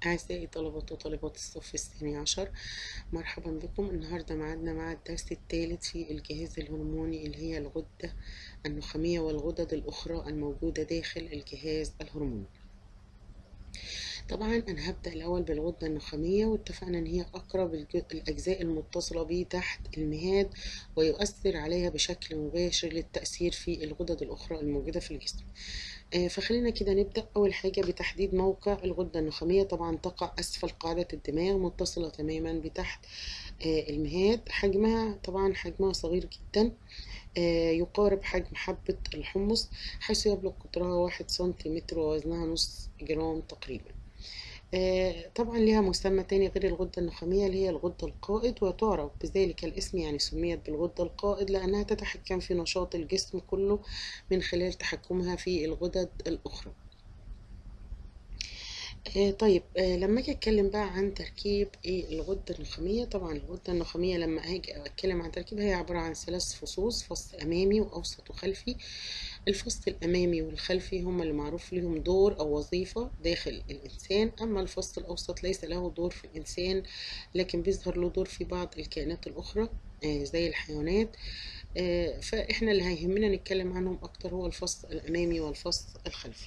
أعزائي طلبة وطالبات الصف الثاني عشر مرحبا بكم النهاردة معادنا مع الدرس الثالث في الجهاز الهرموني اللي هي الغدة النخامية والغدد الأخرى الموجودة داخل الجهاز الهرموني طبعا أنا هبدأ الأول بالغدة النخامية واتفقنا إن هي أقرب الج- الأجزاء المتصلة بيه تحت المهاد ويؤثر عليها بشكل مباشر للتأثير في الغدد الأخرى الموجودة في الجسم آه، فخلينا كده نبدأ أول حاجة بتحديد موقع الغدة النخامية طبعا تقع أسفل قاعدة الدماغ متصلة تماما بتحت آه، المهاد حجمها طبعا حجمها صغير جدا آه، يقارب حجم حبة الحمص حيث يبلغ قطرها واحد سنتيمتر ووزنها نص جرام تقريبا آه، طبعا لها مسمى تاني غير الغدة النخامية اللي هي الغدة القائد وتعرف بذلك الاسم يعني سميت بالغدة القائد لأنها تتحكم في نشاط الجسم كله من خلال تحكمها في الغدد الأخرى آه، طيب آه، لما اجي اتكلم بقى عن تركيب ايه الغده النخاميه طبعا الغده النخاميه لما اجي اتكلم عن تركيبها هي عباره عن ثلاث فصوص فص امامي واوسط وخلفي الفص الامامي والخلفي هما اللي معروف لهم دور او وظيفه داخل الانسان اما الفص الاوسط ليس له دور في الانسان لكن بيظهر له دور في بعض الكائنات الاخرى آه، زي الحيوانات آه، فاحنا اللي هيهمنا نتكلم عنهم اكتر هو الفص الامامي والفص الخلفي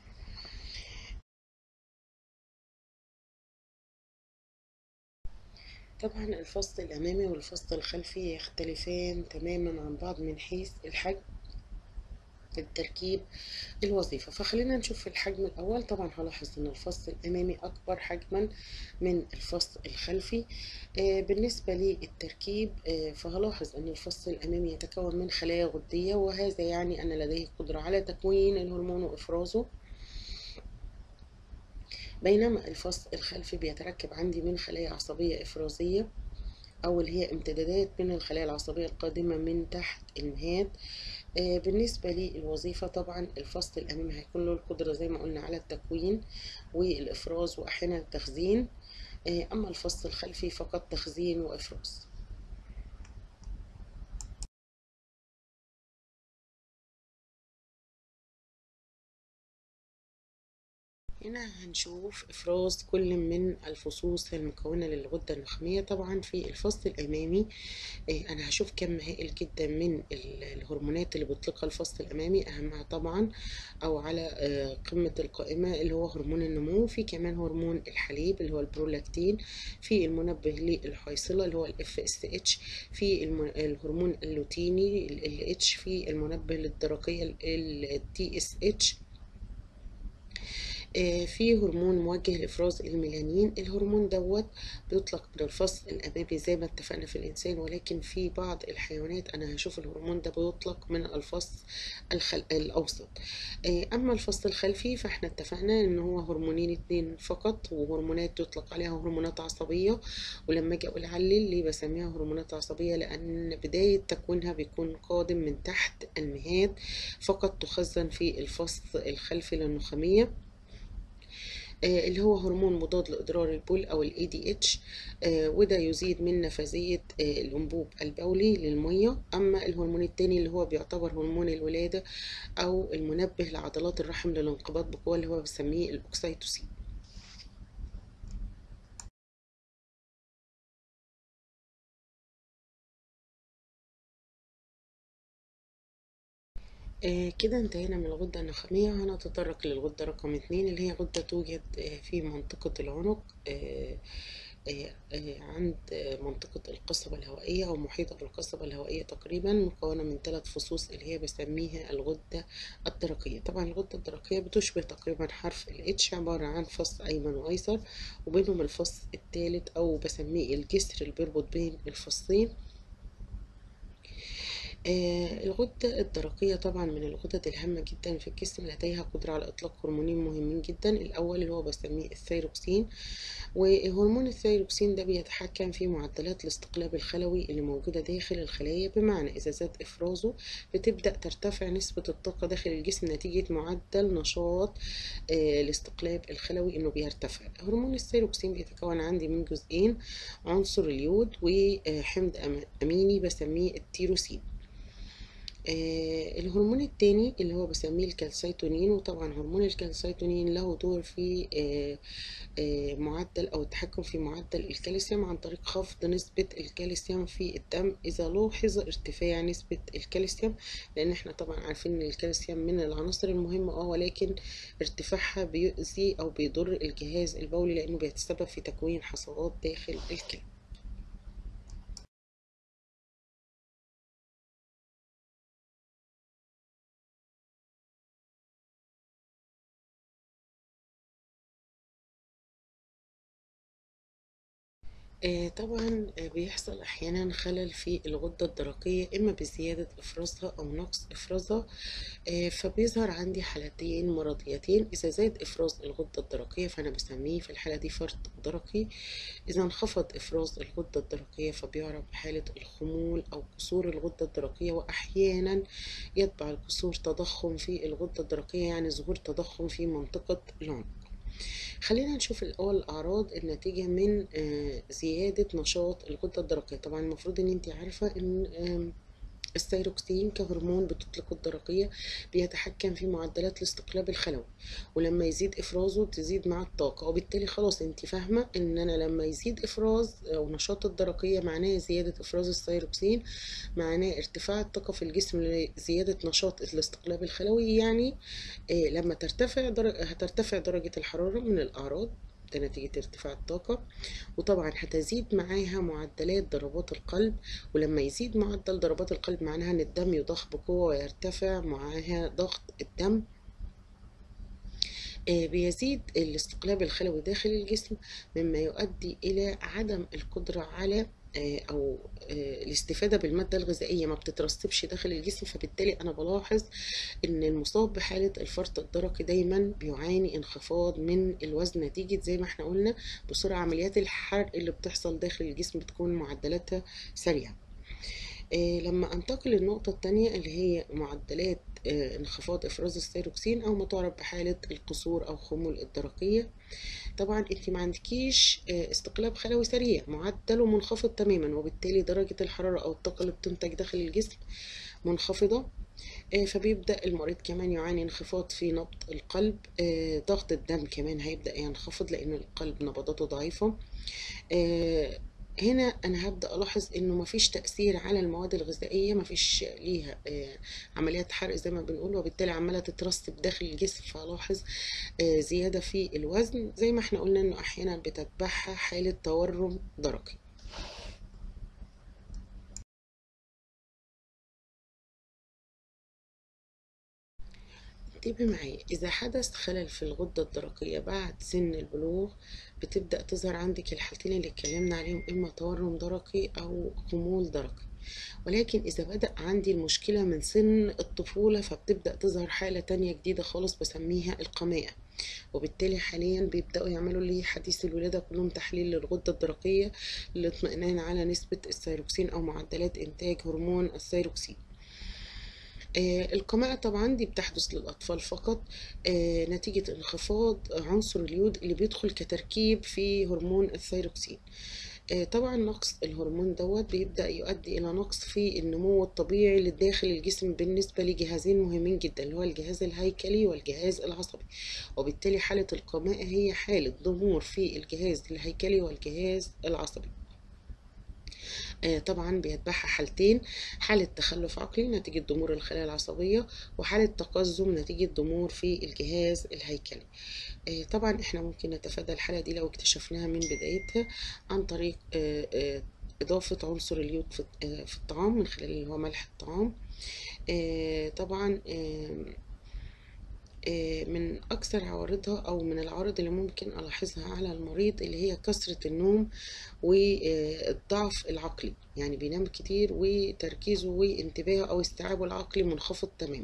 طبعا الفص الأمامي والفص الخلفي يختلفان تماما عن بعض من حيث الحجم التركيب الوظيفة فخلينا نشوف في الحجم الأول طبعا هلاحظ أن الفص الأمامي أكبر حجما من الفص الخلفي آه، بالنسبة للتركيب آه، فهلاحظ أن الفص الأمامي يتكون من خلايا غدية وهذا يعني أن لديه قدرة على تكوين الهرمون وإفرازه بينما الفص الخلفي بيتركب عندي من خلايا عصبية إفرازية أو اللي هي امتدادات من الخلايا العصبية القادمة من تحت المهاد آه، بالنسبة للوظيفة طبعا الفص الأمامي هيكون له القدرة زي ما قلنا على التكوين والإفراز وأحيانا التخزين آه، أما الفص الخلفي فقط تخزين وإفراز هنا هنشوف إفراز كل من الفصوص المكونة للغدة النخامية طبعا في الفص الأمامي آه، أنا هشوف كم هائل جدا من ال- الهرمونات اللي بيطلقها الفص الأمامي أهمها طبعا أو على آه، قمة القائمة اللي هو هرمون النمو في كمان هرمون الحليب اللي هو البرولاكتين في المنبه للحيصلة اللي هو الاف اس اتش في الم- الهرمون اللوتيني ال اتش في المنبه للدرقية التي اس اتش آه، في هرمون موجه لإفراز الميلانين الهرمون دوت بيطلق من الفص الأمامي زي ما اتفقنا في الإنسان ولكن في بعض الحيوانات أنا هشوف الهرمون ده بيطلق من الفص الخل... الأوسط آه، أما الفص الخلفي فإحنا اتفقنا إن هو هرمونين اتنين فقط وهرمونات يطلق عليها هرمونات عصبية ولما أجي أقول علل ليه بسميها هرمونات عصبية لأن بداية تكوينها بيكون قادم من تحت المهاد فقط تخزن في الفص الخلفي للنخامية آه، اللي هو هرمون مضاد لإضرار البول أو ال ADH آه، وده يزيد من نفاذية آه، الأنبوب البولي للمية أما الهرمون التاني اللي هو بيعتبر هرمون الولادة أو المنبه لعضلات الرحم للانقباض بقوة اللي هو بسميه الأكسيتوسين آه، كده انتهينا من الغدة النخامية هنتطرق للغدة رقم اتنين اللي هي غدة توجد آه، في منطقة العنق آه، آه، آه، عند آه، منطقة القصبة الهوائية أو محيط القصبة الهوائية تقريبا مكونة من ثلاث فصوص اللي هي بسميها الغدة الدرقية طبعا الغدة الدرقية بتشبه تقريبا حرف الاتش عبارة عن فص أيمن وأيسر وبينهم الفص الثالث أو بسميه الجسر اللي بيربط بين الفصين آه، الغدة الدرقية طبعا من الغدد الهامة جدا في الجسم لديها قدرة على إطلاق هرمونين مهمين جدا الأول اللي هو بسميه الثيروكسين وهرمون الثيروكسين ده بيتحكم في معدلات الاستقلاب الخلوي اللي موجودة داخل الخلايا بمعنى إذا زاد إفرازه بتبدأ ترتفع نسبة الطاقة داخل الجسم نتيجة معدل نشاط آه، الاستقلاب الخلوي إنه بيرتفع هرمون الثيروكسين بيتكون عندي من جزئين عنصر اليود وحمض أم- أميني بسميه التيروسين آه الهرمون التاني اللي هو بسميه الكالسيتونين وطبعا هرمون الكالسيتونين له دور في آه آه معدل او التحكم في معدل الكالسيوم عن طريق خفض نسبة الكالسيوم في الدم اذا لوحظ ارتفاع نسبة الكالسيوم لان احنا طبعا عارفين ان الكالسيوم من العناصر المهمة اه ولكن ارتفاعها بيؤذي او بيضر الجهاز البولي لانه بيتسبب في تكوين حصوات داخل الكلى آه طبعا آه بيحصل احيانا خلل في الغدة الدرقية اما بزيادة افرازها او نقص افرازها آه فبيظهر عندي حالتين مرضيتين اذا زاد افراز الغدة الدرقية فانا بسميه في الحالة دي فرط درقي اذا انخفض افراز الغدة الدرقية فبيعرف بحالة الخمول او قصور الغدة الدرقية واحيانا يتبع القصور تضخم في الغدة الدرقية يعني ظهور تضخم في منطقة العنق خلينا نشوف الأول الأعراض الناتجة من زيادة نشاط الغدة الدرقية طبعا المفروض ان انت عارفة ان الثيروكسين كهرمون بتطلق الدرقية بيتحكم في معدلات الاستقلاب الخلوي ولما يزيد افرازه تزيد مع الطاقة وبالتالي خلاص انت فاهمة ان انا لما يزيد افراز او نشاط الدرقية معناه زيادة افراز الثيروكسين معناه ارتفاع الطاقة في الجسم لزيادة نشاط الاستقلاب الخلوي يعني إيه لما ترتفع درجة هترتفع درجة الحرارة من الاعراض ده نتيجة ارتفاع الطاقة وطبعا هتزيد معاها معدلات ضربات القلب ولما يزيد معدل ضربات القلب معناها ان الدم يضخ بقوة ويرتفع معاها ضغط الدم بيزيد الاستقلاب الخلوي داخل الجسم مما يؤدي إلى عدم القدرة على او الاستفادة بالمادة الغذائية ما بتترسبش داخل الجسم فبالتالي انا بلاحظ ان المصاب بحالة الفرط الدرقي دايما بيعاني انخفاض من الوزن نتيجة زي ما احنا قلنا بسرعة عمليات الحرق اللي بتحصل داخل الجسم بتكون معدلاتها سريعة لما انتقل للنقطة التانية اللي هي معدلات انخفاض افراز الثيروكسين او ما تعرف بحالة القصور او خمول الدرقية طبعا انت ما عندكيش استقلاب خلوي سريع معدله منخفض تماما وبالتالي درجة الحرارة او الطاقة اللي بتنتج داخل الجسم منخفضة فبيبدأ المريض كمان يعاني انخفاض في نبض القلب ضغط الدم كمان هيبدأ ينخفض لأن القلب نبضاته ضعيفة هنا انا هبدا الاحظ انه مفيش تاثير على المواد الغذائيه مفيش ليها عمليات حرق زي ما بنقول وبالتالي عماله تترسب داخل الجسم فالاحظ زياده في الوزن زي ما احنا قلنا انه احيانا بتتبعها حاله تورم درقي انتبه معايا إذا حدث خلل في الغدة الدرقية بعد سن البلوغ بتبدأ تظهر عندك الحالتين اللي اتكلمنا عليهم إما تورم درقي أو خمول درقي ولكن إذا بدأ عندي المشكلة من سن الطفولة فبتبدأ تظهر حالة تانية جديدة خالص بسميها القماءة وبالتالي حاليا بيبدأوا يعملوا لي حديث الولادة كلهم تحليل للغدة الدرقية للاطمئنان على نسبة الثيروكسين أو معدلات إنتاج هرمون الثيروكسين آه القماءة طبعا دي بتحدث للأطفال فقط آه نتيجة انخفاض عنصر اليود اللي بيدخل كتركيب في هرمون الثيروكسين آه طبعا نقص الهرمون دوت بيبدأ يؤدي إلى نقص في النمو الطبيعي لداخل الجسم بالنسبة لجهازين مهمين جدا اللي هو الجهاز الهيكلي والجهاز العصبي وبالتالي حالة القماءة هي حالة ضمور في الجهاز الهيكلي والجهاز العصبي طبعا بيتبعها حالتين حالة تخلف عقلي نتيجة ضمور الخلايا العصبية وحالة تقزم نتيجة ضمور في الجهاز الهيكلي طبعا احنا ممكن نتفادى الحالة دي لو اكتشفناها من بدايتها عن طريق إضافة عنصر اليود في الطعام من خلال اللي هو ملح الطعام طبعا من أكثر عوارضها أو من العوارض اللي ممكن ألاحظها على المريض اللي هي كثرة النوم والضعف العقلي يعني بينام كتير وتركيزه وانتباهه أو استيعابه العقلي منخفض تماما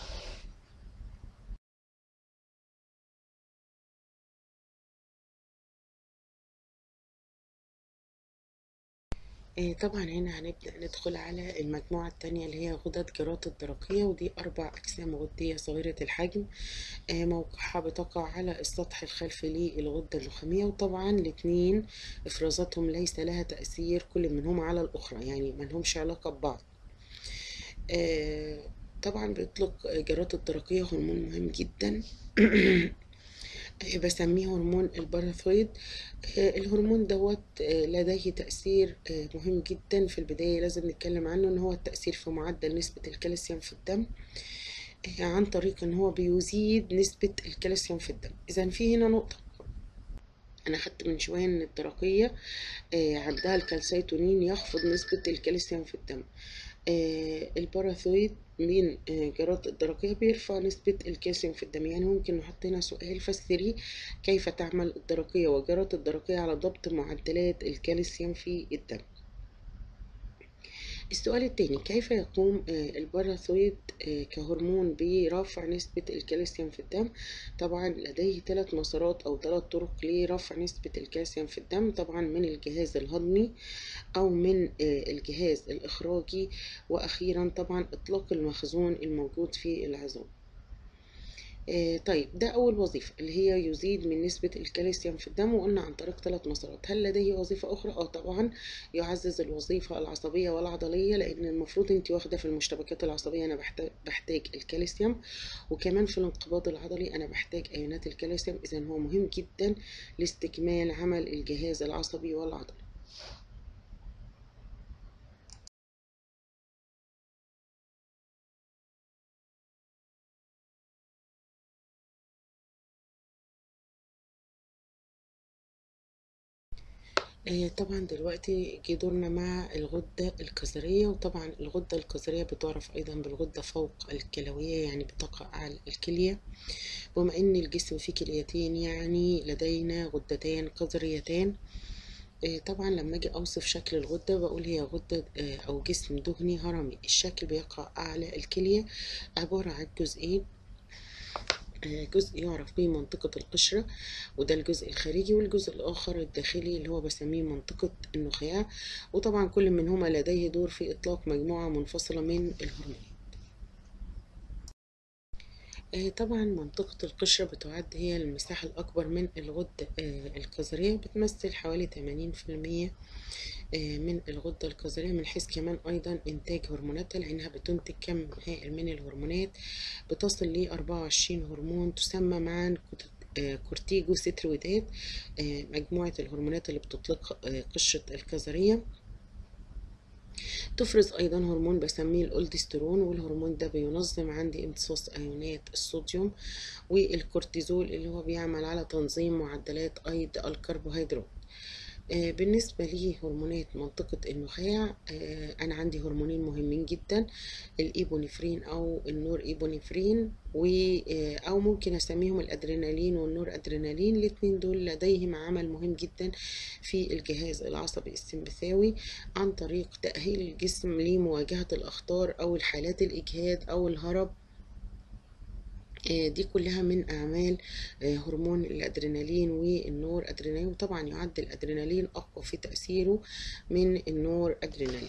طبعا هنا هنبدأ ندخل على المجموعة التانية اللي هي غدد جرات الدرقية ودي أربع أجسام غدية صغيرة الحجم موقعها بتقع على السطح الخلفي للغدة النخامية وطبعا الاتنين إفرازاتهم ليس لها تأثير كل منهم على الأخرى يعني ملهمش علاقة ببعض آه، طبعا بيطلق جرات الدرقية هرمون مهم جدا آه، بسميه هرمون الباراثويد آه، الهرمون دوت آه، لديه تأثير آه، مهم جدا في البداية لازم نتكلم عنه ان هو التأثير في معدل نسبة الكالسيوم في الدم آه، عن طريق ان هو بيزيد نسبة الكالسيوم في الدم اذا في هنا نقطة انا خدت من شوية ان الدرقية آه، عندها الكالسيتونين يخفض نسبة الكالسيوم في الدم آه، الباراثويد من آه، جرات الدرقية بيرفع نسبة الكالسيوم في الدم يعني ممكن نحط هنا سؤال فسري كيف تعمل الدرقية وجرات الدرقية على ضبط معدلات الكالسيوم في الدم السؤال التاني كيف يقوم آه، الباراثويد آه، كهرمون برفع نسبة الكالسيوم في الدم طبعا لديه ثلاث مسارات أو ثلاث طرق لرفع نسبة الكالسيوم في الدم طبعا من الجهاز الهضمي أو من آه، الجهاز الإخراجي وأخيرا طبعا إطلاق المخزون الموجود في العظام آه، طيب ده أول وظيفة اللي هي يزيد من نسبة الكالسيوم في الدم وقلنا عن طريق ثلاث مسارات هل لديه وظيفة أخرى؟ اه طبعا يعزز الوظيفة العصبية والعضلية لأن المفروض أنت واخدة في المشتبكات العصبية أنا بحتاج, بحتاج الكالسيوم وكمان في الانقباض العضلي أنا بحتاج أيونات الكالسيوم إذا هو مهم جدا لاستكمال عمل الجهاز العصبي والعضلي آه، طبعا دلوقتي جه دورنا مع الغدة الكظرية وطبعا الغدة الكظرية بتعرف أيضا بالغدة فوق الكلوية يعني بتقع على الكلية بما إن الجسم فيه كليتين يعني لدينا غدتان كظريتان آه، طبعا لما أجي أوصف شكل الغدة بقول هي غدة آه، أو جسم دهني هرمي الشكل بيقع أعلى الكلية عبارة عن جزئين آه، جزء يعرف به منطقة القشرة وده الجزء الخارجي والجزء الآخر الداخلي اللي هو بسميه منطقة النخاع وطبعا كل منهما لديه دور في إطلاق مجموعة منفصلة من الهرمونات آه، طبعا منطقة القشرة بتعد هي المساحة الأكبر من الغدة آه، الكظرية بتمثل حوالي 80% آه، من الغدة الكظرية من حيث كمان أيضا إنتاج هرموناتها لأنها بتنتج كم هائل من الهرمونات بتصل ل 24 هرمون تسمى معا كت- آه، كورتيجوستيرويدات آه، مجموعة الهرمونات اللي بتطلقها آه، قشرة الكظرية تفرز أيضا هرمون بسميه الأولدسترون والهرمون ده بينظم عندي امتصاص أيونات الصوديوم والكورتيزول اللي هو بيعمل على تنظيم معدلات أيض الكربوهيدرات آه، بالنسبة لهرمونات منطقة النخاع آه، أنا عندي هرمونين مهمين جدا الإيبونفرين أو النور إيبونفرين و آه، أو ممكن أسميهم الأدرينالين والنور أدرينالين الاتنين دول لديهم عمل مهم جدا في الجهاز العصبي السمبثاوي عن طريق تأهيل الجسم لمواجهة الأخطار أو الحالات الإجهاد أو الهرب آه، دي كلها من أعمال آه، هرمون الأدرينالين والنور أدرينالين وطبعا يعد الأدرينالين أقوى في تأثيره من النور أدرينالين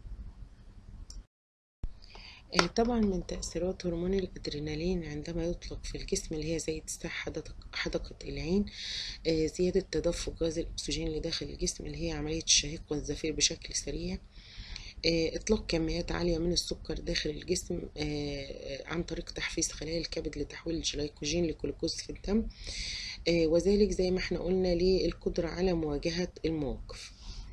آه، طبعا من تأثيرات هرمون الأدرينالين عندما يطلق في الجسم اللي هي زي اتساع حدقة حدقة العين آه، زيادة تدفق غاز الأكسجين اللي داخل الجسم اللي هي عملية الشهيق والزفير بشكل سريع آه، إطلاق كميات عالية من السكر داخل الجسم آه، عن طريق تحفيز خلايا الكبد لتحويل الجليكوجين لجلوكوز في الدم آه، وذلك زي ما احنا قلنا للقدرة على مواجهة المواقف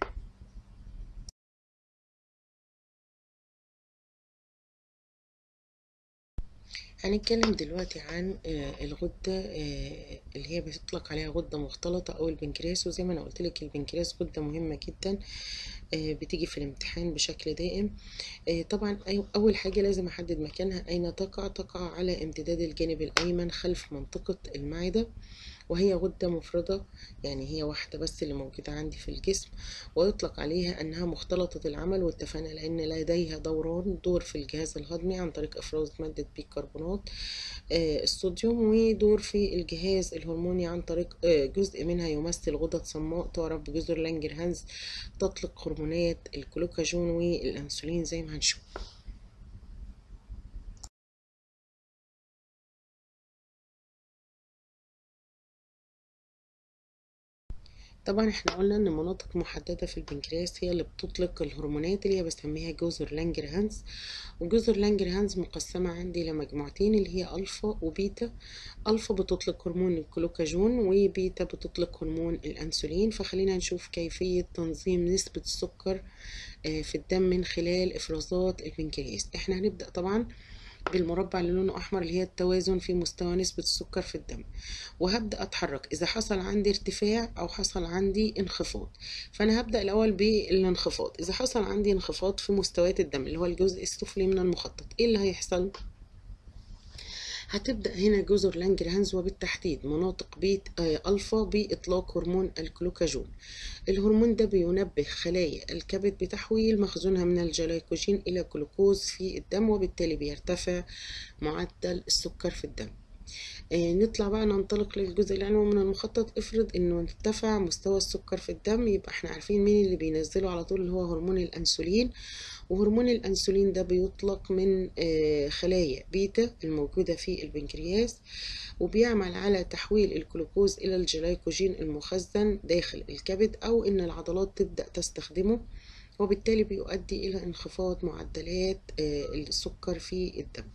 هنتكلم دلوقتي عن آه، الغدة آه، اللي هي بتطلق عليها غدة مختلطة أو البنكرياس وزي ما أنا قلت لك البنكرياس غدة مهمة جدا آه، بتيجي في الامتحان بشكل دائم آه، طبعا أي- أول حاجة لازم أحدد مكانها أين تقع تقع على امتداد الجانب الأيمن خلف منطقة المعدة وهي غدة مفردة يعني هي واحدة بس اللي موجودة عندي في الجسم ويطلق عليها أنها مختلطة العمل واتفقنا لأن لديها دوران دور في الجهاز الهضمي عن طريق إفراز مادة بيكربونات آه، الصوديوم ودور في الجهاز الهرموني عن طريق آه، جزء منها يمثل غدد صماء تعرف بجزر لانجرهانز تطلق هرمونات الجلوكاجون والأنسولين زي ما هنشوف طبعا احنا قلنا ان مناطق محددة في البنكرياس هي اللي بتطلق الهرمونات اللي هي بسميها جزر لانجرهانز وجزر لانجرهانز مقسمة عندي لمجموعتين اللي هي الفا وبيتا الفا بتطلق هرمون الكلوكاجون وبيتا بتطلق هرمون الانسولين فخلينا نشوف كيفية تنظيم نسبة السكر في الدم من خلال افرازات البنكرياس احنا هنبدأ طبعا بالمربع اللي لونه احمر اللي هي التوازن في مستوى نسبة السكر في الدم وهبدأ اتحرك اذا حصل عندي ارتفاع او حصل عندي انخفاض فانا هبدأ الاول بالانخفاض اذا حصل عندي انخفاض في مستويات الدم اللي هو الجزء السفلي من المخطط ايه اللي هيحصل هتبدأ هنا جزر لانجرهانز وبالتحديد مناطق بيت آه ألفا بإطلاق هرمون الكلوكاجون الهرمون ده بينبه خلايا الكبد بتحويل مخزونها من الجلايكوجين إلى جلوكوز في الدم وبالتالي بيرتفع معدل السكر في الدم آه نطلع بقى ننطلق للجزء العلوي من المخطط افرض انه ارتفع مستوى السكر في الدم يبقى احنا عارفين مين اللي بينزله على طول اللي هو هرمون الانسولين وهرمون الأنسولين ده بيطلق من خلايا بيتا الموجودة في البنكرياس وبيعمل على تحويل الجلوكوز إلى الجلايكوجين المخزن داخل الكبد أو إن العضلات تبدأ تستخدمه وبالتالي بيؤدي إلى انخفاض معدلات السكر في الدم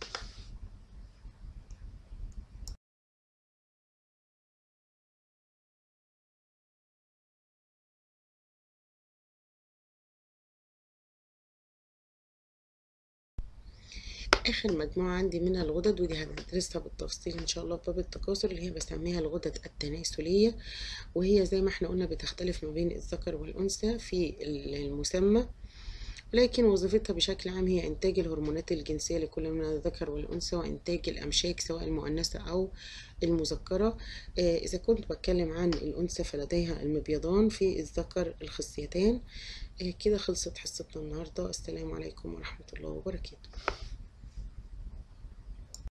اخر مجموعه عندي منها الغدد ودي هندرسها بالتفصيل ان شاء الله في باب التكاثر اللي هي بسميها الغدد التناسليه وهي زي ما احنا قلنا بتختلف ما بين الذكر والانثى في المسمى لكن وظيفتها بشكل عام هي إنتاج الهرمونات الجنسية لكل من الذكر والأنثى وإنتاج الأمشاج سواء المؤنثة أو المذكرة إذا كنت بتكلم عن الأنثى فلديها المبيضان في الذكر الخصيتان كده خلصت حصتنا النهاردة السلام عليكم ورحمة الله وبركاته